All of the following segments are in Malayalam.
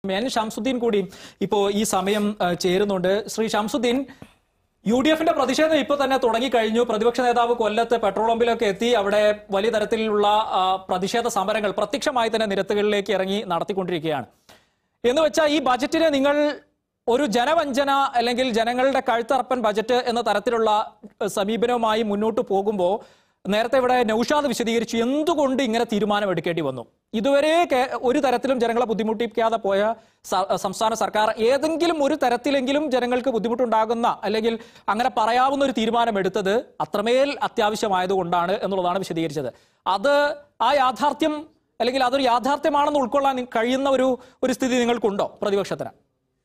എൻ ഷംസുദ്ദീൻ കൂടി ഇപ്പോ ഈ സമയം ആ, ചേരുന്നുണ്ട് ശ്രീ ഷംസുദ്ദീൻ യു ഡി എഫിന്റെ പ്രതിഷേധം ഇപ്പൊ തന്നെ തുടങ്ങിക്കഴിഞ്ഞു പ്രതിപക്ഷ നേതാവ് കൊല്ലത്ത് പെട്രോൾ പമ്പിലൊക്കെ എത്തി അവിടെ വലിയ തരത്തിലുള്ള ആ, പ്രതിഷേധ സമരങ്ങൾ പ്രത്യക്ഷമായി തന്നെ നിരത്തുകളിലേക്ക് ഇറങ്ങി നടത്തിക്കൊണ്ടിരിക്കുകയാണ് എന്ന് വെച്ചാൽ ഈ ബജറ്റിനെ നിങ്ങൾ ഒരു ജനവഞ്ചന അല്ലെങ്കിൽ ജനങ്ങളുടെ കഴുത്തറപ്പൻ ബജറ്റ് എന്ന തരത്തിലുള്ള ഏഹ്, സമീപനവുമായി മുന്നോട്ട് പോകുമ്പോൾ നേരത്തെ ഇവിടെ നൌഷാദ് വിശദീകരിച്ചു എന്തുകൊണ്ട് ഇങ്ങനെ തീരുമാനം എടുക്കേണ്ടി വന്നു ഇതുവരെ കേ- ഒരു തരത്തിലും ജനങ്ങളെ ബുദ്ധിമുട്ടിക്കാതെ പോയ സ- സംസ്ഥാന സർക്കാർ ഏതെങ്കിലും ഒരു തരത്തിലെങ്കിലും ജനങ്ങൾക്ക് ബുദ്ധിമുട്ടുണ്ടാകുന്ന അല്ലെങ്കിൽ അങ്ങനെ പറയാവുന്ന ഒരു തീരുമാനം എടുത്തത് അത്രമേൽ അത്യാവശ്യമായതുകൊണ്ടാണ് എന്നുള്ളതാണ് വിശദീകരിച്ചത് അത് ആ യാഥാർത്ഥ്യം അല്ലെങ്കിൽ അതൊരു യാഥാർത്ഥ്യമാണെന്ന് ഉൾക്കൊള്ളാൻ നി- കഴിയുന്ന ഒരു ഒരു സ്ഥിതി നിങ്ങൾക്കുണ്ടോ പ്രതിപക്ഷത്തിന്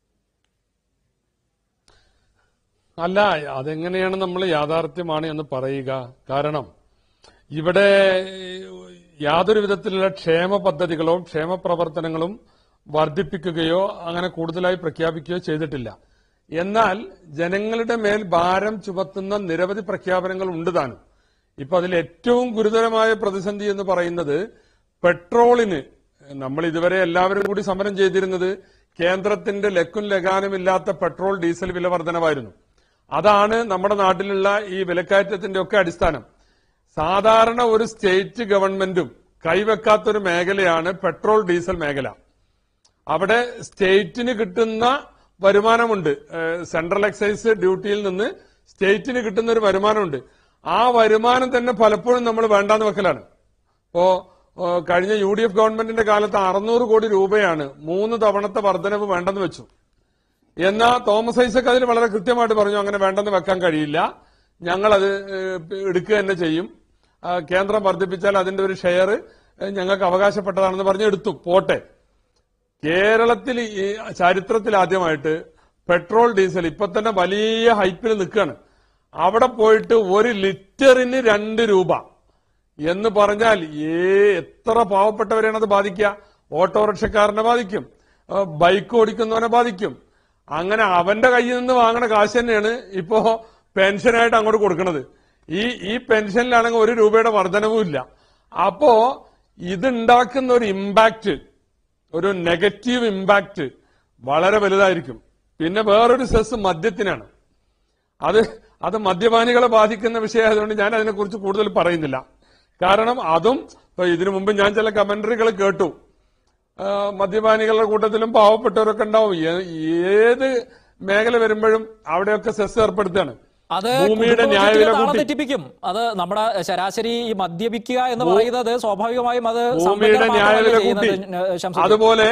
അല്ല അതെങ്ങനെയാണ് നമ്മൾ യാഥാർത്ഥ്യമാണ് എന്ന് പറയുക കാരണം ഇവിടെ യാതൊരു വിധത്തിലുള്ള ക്ഷേമ പദ്ധതികളോ ക്ഷേമ പ്രവർത്തനങ്ങളും വർദ്ധിപ്പിക്കുകയോ അങ്ങനെ കൂടുതലായി പ്രഖ്യാപിക്കുകയോ ചെയ്തിട്ടില്ല എന്നാൽ ജനങ്ങളുടെ മേൽ ഭാരം ചുമത്തുന്ന നിരവധി പ്രഖ്യാപനങ്ങൾ ഉണ്ട് താനും ഇപ്പൊ അതിൽ ഏറ്റവും ഗുരുതരമായ പ്രതിസന്ധി എന്ന് പറയുന്നത് പെട്രോളിന് നമ്മൾ ഇതുവരെ എല്ലാവരും കൂടി സമരം ചെയ്തിരുന്നത് കേന്ദ്രത്തിന്റെ ലക്കും ലഗാനുമില്ലാത്ത പെട്രോൾ ഡീസൽ വില വർധനവായിരുന്നു അതാണ് നമ്മുടെ നാട്ടിലുള്ള ഈ വിലക്കയറ്റത്തിന്റെ ഒക്കെ അടിസ്ഥാനം സാധാരണ ഒരു സ്റ്റേറ്റ് ഗവൺമെന്റും കൈവെക്കാത്തൊരു മേഖലയാണ് പെട്രോൾ ഡീസൽ മേഖല അവിടെ സ്റ്റേറ്റിന് കിട്ടുന്ന വരുമാനമുണ്ട് ഏഹ് സെൻട്രൽ എക്സൈസ് ഡ്യൂട്ടിയിൽ നിന്ന് സ്റ്റേറ്റിന് കിട്ടുന്ന ഒരു വരുമാനമുണ്ട് ആ വരുമാനം തന്നെ പലപ്പോഴും നമ്മൾ വേണ്ടാന്ന് വെക്കലാണ് ഇപ്പോ ഏഹ് കഴിഞ്ഞ യു ഡി എഫ് ഗവൺമെന്റിന്റെ കാലത്ത് അറുന്നൂറ് കോടി രൂപയാണ് മൂന്ന് തവണത്തെ വർധനവ് വേണ്ടെന്ന് വെച്ചു എന്നാ തോമസ് ഐസക് അതിൽ വളരെ കൃത്യമായിട്ട് പറഞ്ഞു അങ്ങനെ വേണ്ടെന്ന് വെക്കാൻ കഴിയില്ല ഞങ്ങളത് ഏഹ്, എടുക്കുക തന്നെ ചെയ്യും ആ, കേന്ദ്രം വർദ്ധിപ്പിച്ചാൽ അതിന്റെ ഒരു ഷെയർ ഞങ്ങൾക്ക് അവകാശപ്പെട്ടതാണെന്ന് പറഞ്ഞ് എടുത്തു പോട്ടെ കേരളത്തിൽ ഈ ചരിത്രത്തിൽ ആദ്യമായിട്ട് പെട്രോൾ ഡീസൽ ഇപ്പൊ തന്നെ വലിയ ഹൈപ്പിൽ നിൽക്കുകയാണ് അവിടെ പോയിട്ട് ഒരു ലിറ്ററിന് രണ്ട് രൂപ എന്ന് പറഞ്ഞാൽ ഏ എത്ര പാവപ്പെട്ടവരെയാണ് അത് ബാധിക്കുക ഓട്ടോറിക്ഷക്കാരനെ ബാധിക്കും ആ, ബൈക്ക് ഓടിക്കുന്നവനെ ബാധിക്കും അങ്ങനെ അവന്റെ കയ്യിൽ നിന്ന് വാങ്ങണ കാശ് തന്നെയാണ് ഇപ്പോ പെൻഷനായിട്ട് അങ്ങോട്ട് കൊടുക്കുന്നത് ഈ ഈ പെൻഷനിലാണെങ്കിൽ ഒരു രൂപയുടെ വർധനവും ഇല്ല അപ്പോ ഇതുണ്ടാക്കുന്ന ഒരു ഇമ്പാക്ട് ഒരു നെഗറ്റീവ് ഇമ്പാക്ട് വളരെ വലുതായിരിക്കും പിന്നെ വേറൊരു സെസ് മദ്യത്തിനാണ് അത് അത് മദ്യപാനികളെ ബാധിക്കുന്ന വിഷയമായതുകൊണ്ട് ഞാൻ അതിനെക്കുറിച്ച് കൂടുതൽ പറയുന്നില്ല കാരണം അതും ഇപ്പൊ ഇതിനു മുമ്പ് ഞാൻ ചില കമന്ററികൾ കേട്ടു ആ, മദ്യപാനികളുടെ കൂട്ടത്തിലും പാവപ്പെട്ടവരൊക്കെ ഉണ്ടാവും ഏ- ഏത് മേഖല വരുമ്പോഴും അവിടെയൊക്കെ സെസ് ഏർപ്പെടുത്തുകയാണ് അത് ഭൂമിയുടെ കുടുംബ ന്യായവില ബജറ്റിനെ താളം കൂട്ടി തെറ്റിപ്പിക്കും അത് നമ്മുടെ ശരാശരി ഈ മദ്യപിക്കുക എന്ന് പറയുന്നത് സ്വാഭാവികമായും അത് ഭൂമിയുടെ സമ്പന്നർ മാത്രമല്ല ന്യായവില ചെയ്യുന്നത്, കൂട്ടി ഏഹ്, ശംസുദ്ദീൻ. അതുപോലെ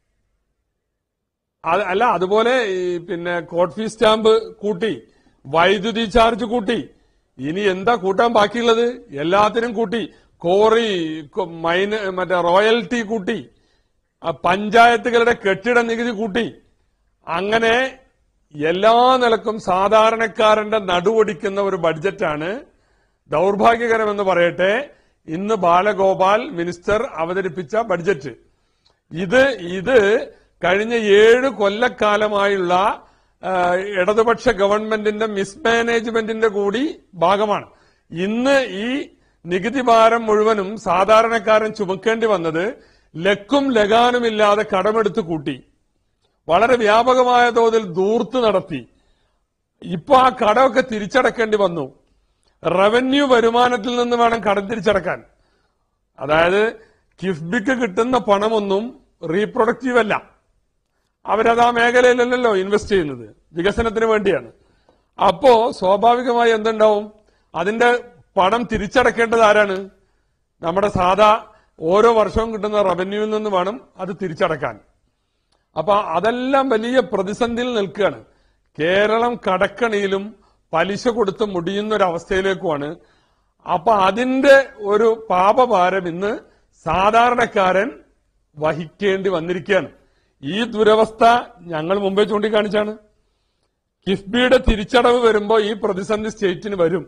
അത് അല്ല അതുപോലെ ഈ പിന്നെ കോട്ട് ഫീ സ്റ്റാമ്പ് കൂട്ടി വൈദ്യുതി ചാർജ് കൂട്ടി ഇനി എന്താ കൂട്ടാൻ ബാക്കിയുള്ളത് എല്ലാത്തിനും കൂട്ടി കോറി കൊ- മൈന് മറ്റേ റോയൽറ്റി കൂട്ടി ആ പഞ്ചായത്തുകളുടെ കെട്ടിട നികുതി കൂട്ടി അങ്ങനെ എല്ലാ നിലക്കും സാധാരണക്കാരന്റെ നടുവൊടിക്കുന്ന ഒരു ബഡ്ജറ്റാണ് ദൗർഭാഗ്യകരമെന്ന് പറയട്ടെ ഇന്ന് ബാലഗോപാൽ മിനിസ്റ്റർ അവതരിപ്പിച്ച ബഡ്ജറ്റ് ഇത് ഇത് കഴിഞ്ഞ ഏഴ് കൊല്ലക്കാലമായുള്ള ആ, ഇടതുപക്ഷ ഗവൺമെന്റിന്റെ മിസ്മാനേജ്മെന്റിന്റെ കൂടി ഭാഗമാണ് ഇന്ന് ഈ നികുതി ഭാരം മുഴുവനും സാധാരണക്കാരൻ ചുമക്കേണ്ടി വന്നത് ലക്കും ലഗാനുമില്ലാതെ കടമെടുത്ത് കൂട്ടി വളരെ വ്യാപകമായ തോതിൽ ദൂർത്ത് നടത്തി ഇപ്പൊ ആ കടമൊക്കെ തിരിച്ചടക്കേണ്ടി വന്നു റവന്യൂ വരുമാനത്തിൽ നിന്ന് വേണം കടം തിരിച്ചടക്കാൻ അതായത് കിഫ്ബിക്ക് കിട്ടുന്ന പണമൊന്നും റീപ്രൊഡക്റ്റീവ് അല്ല അവരത് ആ മേഖലയിലല്ലല്ലോ ഇൻവെസ്റ്റ് ചെയ്യുന്നത് വികസനത്തിന് വേണ്ടിയാണ് അപ്പോ സ്വാഭാവികമായി എന്തുണ്ടാവും അതിന്റെ പണം തിരിച്ചടക്കേണ്ടത് ആരാണ് നമ്മുടെ സാധാ ഓരോ വർഷവും കിട്ടുന്ന റവന്യൂവിൽ നിന്ന് വേണം അത് തിരിച്ചടക്കാൻ അപ്പൊ അതെല്ലാം വലിയ പ്രതിസന്ധിയിൽ നിൽക്കുകയാണ് കേരളം കടക്കണിയിലും പലിശ കൊടുത്ത് മുടിയുന്ന ഒരു അവസ്ഥയിലേക്കുമാണ് അപ്പൊ അതിന്റെ ഒരു പാപഭാരം ഇന്ന് സാധാരണക്കാരൻ വഹിക്കേണ്ടി വന്നിരിക്കുകയാണ് ഈ ദുരവസ്ഥ ഞങ്ങൾ മുമ്പേ ചൂണ്ടിക്കാണിച്ചാണ് കിഫ്ബിയുടെ തിരിച്ചടവ് വരുമ്പോൾ ഈ പ്രതിസന്ധി സ്റ്റേറ്റിന് വരും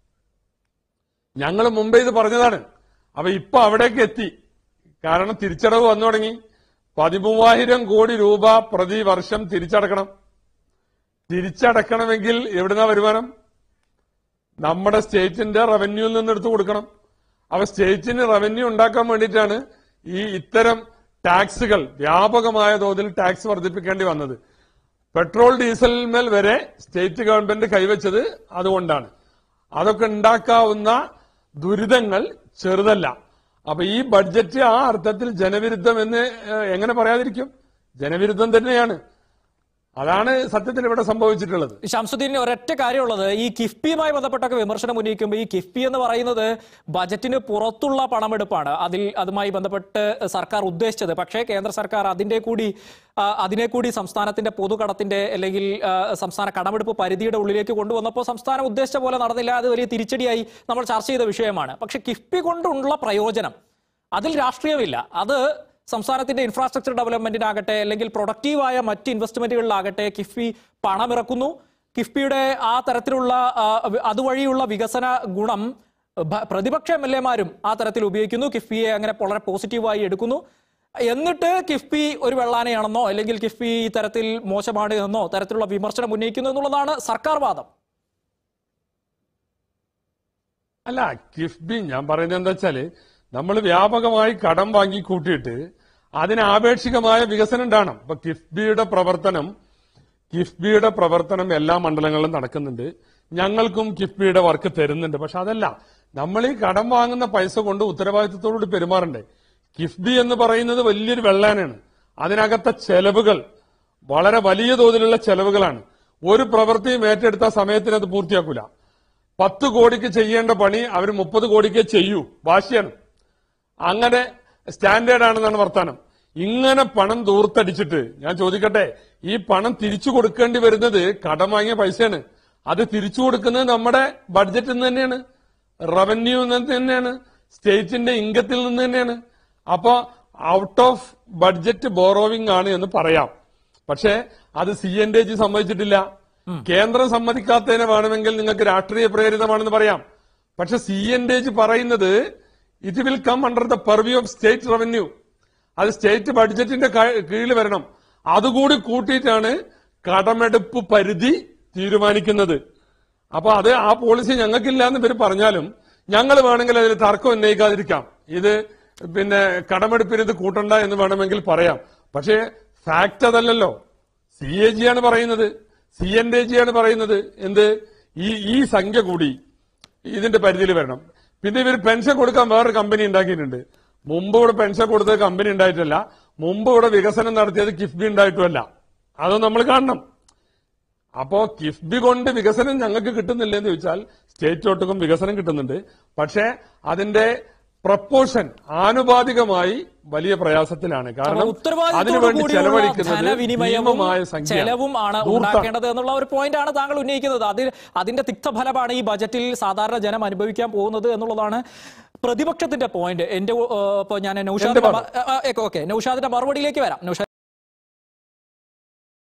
ഞങ്ങൾ മുമ്പേ ഇത് പറഞ്ഞതാണ് അപ്പൊ ഇപ്പൊ അവിടേക്ക് എത്തി കാരണം തിരിച്ചടവ് വന്നു തുടങ്ങി പതിമൂവായിരം കോടി രൂപ പ്രതി വർഷം തിരിച്ചടക്കണം തിരിച്ചടക്കണമെങ്കിൽ എവിടുന്ന വരുമാനം നമ്മുടെ സ്റ്റേറ്റിന്റെ റവന്യൂവിൽ നിന്ന് എടുത്തു കൊടുക്കണം അപ്പൊ സ്റ്റേറ്റിന് റവന്യൂ ഉണ്ടാക്കാൻ വേണ്ടിയിട്ടാണ് ഈ ഇത്തരം ടാക്സുകൾ വ്യാപകമായ തോതിൽ ടാക്സ് വർദ്ധിപ്പിക്കേണ്ടി വന്നത് പെട്രോൾ ഡീസലിന്മേൽ വരെ സ്റ്റേറ്റ് ഗവൺമെന്റ് കൈവച്ചത് അതുകൊണ്ടാണ് അതൊക്കെ ഉണ്ടാക്കാവുന്ന ദുരിതങ്ങൾ ചെറുതല്ല അപ്പൊ ഈ ബഡ്ജറ്റ് ആ അർത്ഥത്തിൽ ജനവിരുദ്ധം എന്ന് ഏഹ്, എങ്ങനെ പറയാതിരിക്കും ജനവിരുദ്ധം തന്നെയാണ് അതാണ് സത്യത്തിൽ ഇവിടെ സംഭവിച്ചിട്ടുള്ളത് ഷംസുദ്ദീൻ ഒരൊറ്റ കാര്യമുള്ളത് ഈ കിഫ്ബിയുമായി ബന്ധപ്പെട്ടൊക്കെ വിമർശനം ഉന്നയിക്കുമ്പോൾ ഈ കിഫ്ബി എന്ന് പറയുന്നത് ബജറ്റിന് പുറത്തുള്ള പണമെടുപ്പാണ് അതിൽ അതുമായി ബന്ധപ്പെട്ട് സർക്കാർ ഉദ്ദേശിച്ചത് പക്ഷേ കേന്ദ്ര സർക്കാർ അതിന്റെ കൂടി ആ, അതിനെ കൂടി സംസ്ഥാനത്തിന്റെ പൊതുകടത്തിന്റെ അല്ലെങ്കിൽ ആ, സംസ്ഥാന കടമെടുപ്പ് പരിധിയുടെ ഉള്ളിലേക്ക് കൊണ്ടുവന്നപ്പോൾ സംസ്ഥാനം ഉദ്ദേശിച്ച പോലെ നടന്നില്ല അത് വലിയ തിരിച്ചടിയായി നമ്മൾ ചർച്ച ചെയ്ത വിഷയമാണ് പക്ഷേ കിഫ്ബി കൊണ്ടുള്ള പ്രയോജനം അതിൽ രാഷ്ട്രീയമില്ല അത് സംസ്ഥാനത്തിന്റെ ഇൻഫ്രാസ്ട്രക്ചർ ഡെവലപ്മെന്റിനാകട്ടെ അല്ലെങ്കിൽ പ്രൊഡക്റ്റീവായ മറ്റ് ഇൻവെസ്റ്റ്മെന്റുകളിലാകട്ടെ കിഫ്ബി പണമിറക്കുന്നു കിഫ്ബിയുടെ ആ തരത്തിലുള്ള ആ, വി- അതുവഴിയുള്ള വികസന ഗുണം ഭ- പ്രതിപക്ഷ എം എൽ എമാരും ആ തരത്തിൽ ഉപയോഗിക്കുന്നു കിഫ്ബിയെ അങ്ങനെ വളരെ പോസിറ്റീവായി എടുക്കുന്നു എന്നിട്ട് കിഫ്ബി ഒരു വെള്ളാനയാണെന്നോ അല്ലെങ്കിൽ കിഫ്ബി ഈ തരത്തിൽ മോശമാണ് എന്നോ തരത്തിലുള്ള വിമർശനം ഉന്നയിക്കുന്നു എന്നുള്ളതാണ് സർക്കാർ വാദം അല്ല കിഫ്ബി ഞാൻ പറയുന്നത് എന്താ വെച്ചാല് നമ്മൾ വ്യാപകമായി കടം വാങ്ങി കൂട്ടിയിട്ട് അതിന് ആപേക്ഷികമായ വികസനം ഉണ്ടാകണം ഇപ്പൊ കിഫ്ബിയുടെ പ്രവർത്തനം കിഫ്ബിയുടെ പ്രവർത്തനം എല്ലാ മണ്ഡലങ്ങളിലും നടക്കുന്നുണ്ട് ഞങ്ങൾക്കും കിഫ്ബിയുടെ വർക്ക് തരുന്നുണ്ട് പക്ഷെ അതല്ല നമ്മൾ ഈ കടം വാങ്ങുന്ന പൈസ കൊണ്ട് ഉത്തരവാദിത്തത്തോടുകൂടി പെരുമാറണ്ടേ കിഫ്ബി എന്ന് പറയുന്നത് വലിയൊരു വെള്ളാനാണ് അതിനകത്തെ ചെലവുകൾ വളരെ വലിയ തോതിലുള്ള ചെലവുകളാണ് ഒരു പ്രവൃത്തിയും ഏറ്റെടുത്ത സമയത്തിന് അത് പൂർത്തിയാക്കൂല പത്ത് കോടിക്ക് ചെയ്യേണ്ട പണി അവർ മുപ്പത് കോടിക്ക് ചെയ്യൂ വാശിയാണ് അങ്ങനെ സ്റ്റാൻഡേർഡ് ആണെന്നാണ് വർത്താനം ഇങ്ങനെ പണം ദൂർത്തടിച്ചിട്ട് ഞാൻ ചോദിക്കട്ടെ ഈ പണം തിരിച്ചു കൊടുക്കേണ്ടി വരുന്നത് കടം വാങ്ങിയ പൈസയാണ് അത് തിരിച്ചു കൊടുക്കുന്നത് നമ്മുടെ ബഡ്ജറ്റിൽ നിന്ന് തന്നെയാണ് റവന്യൂ നിന്ന് തന്നെയാണ് സ്റ്റേറ്റിന്റെ ഇൻകത്തിൽ നിന്ന് തന്നെയാണ് അപ്പൊ ഔട്ട് ഓഫ് ബഡ്ജറ്റ് ബോറോവിംഗ് ആണ് എന്ന് പറയാം പക്ഷേ അത് സി എൻ ഡി ജി സമ്മതിച്ചിട്ടില്ല കേന്ദ്രം സമ്മതിക്കാത്തതിനെ വേണമെങ്കിൽ നിങ്ങൾക്ക് രാഷ്ട്രീയ പ്രേരിതമാണെന്ന് പറയാം പക്ഷെ സി എൻ ഡി ജി പറയുന്നത് it will come under the purview of state revenue അത് സ്റ്റേറ്റ് ബഡ്ജറ്റിന്റെ ക- കീഴിൽ വരണം അതുകൂടി കൂട്ടിയിട്ടാണ് കടമെടുപ്പ് പരിധി തീരുമാനിക്കുന്നത് അപ്പൊ അത് ആ പോളിസി ഞങ്ങൾക്കില്ല എന്ന് ഇവർ പറഞ്ഞാലും ഞങ്ങൾ വേണമെങ്കിൽ അതിൽ തർക്കം ഉന്നയിക്കാതിരിക്കാം ഇത് പിന്നെ കടമെടുപ്പിന് ഇത് കൂട്ടണ്ട എന്ന് വേണമെങ്കിൽ പറയാം പക്ഷേ ഫാക്ട് അതല്ലല്ലോ സി എ ജി ആണ് പറയുന്നത് സി എൻ ഡി ജി ആണ് പറയുന്നത് എന്ത് ഈ ഈ സംഖ്യ കൂടി ഇതിന്റെ പരിധിയിൽ വരണം പിന്നെ ഇവർ പെൻഷൻ കൊടുക്കാൻ വേറൊരു കമ്പനി ഉണ്ടാക്കിയിട്ടുണ്ട് മുമ്പ് ഇവിടെ പെൻഷൻ കൊടുത്തത് കമ്പനി ഉണ്ടായിട്ടല്ല മുമ്പ് ഇവിടെ വികസനം നടത്തിയത് കിഫ്ബി ഉണ്ടായിട്ടുമല്ല അത് നമ്മൾ കാണണം അപ്പോ കിഫ്ബി കൊണ്ട് വികസനം ഞങ്ങൾക്ക് കിട്ടുന്നില്ല എന്ന് ചോദിച്ചാൽ സ്റ്റേറ്റ് ഒട്ടുക്കും വികസനം കിട്ടുന്നുണ്ട് പക്ഷേ അതിന്റെ പ്രപ്പോർഷൻ ആനുപാതികമായി വലിയ പ്രയാസത്തിലാണ് കാരണം ഉത്തരവാദിത്തോടു അതിനുവേണ്ടി കൂടിയുള്ള ചെലവഴിക്കുന്നത് ധനവിനിമയവും ഭീമമായ സംഖ്യ ചെലവും ആണ് ഉണ്ടാക്കേണ്ടത് എന്നുള്ള ഒരു പോയിന്റ് ആണ് താങ്കൾ ഉന്നയിക്കുന്നത് അതിൽ അതിന്റെ തിക്തഫലമാണ് ഈ ബജറ്റിൽ സാധാരണ ജനം അനുഭവിക്കാൻ പോകുന്നത് എന്നുള്ളതാണ് പ്രതിപക്ഷത്തിന്റെ പോയിന്റ് എന്റെ ഏഹ്, ഇപ്പൊ ഞാൻ നൌഷാദിന്റെ എന്റെ ഓക്കെ നൌഷാദിന്റെ മറുപടിയിലേക്ക് വരാം നൌഷാദ്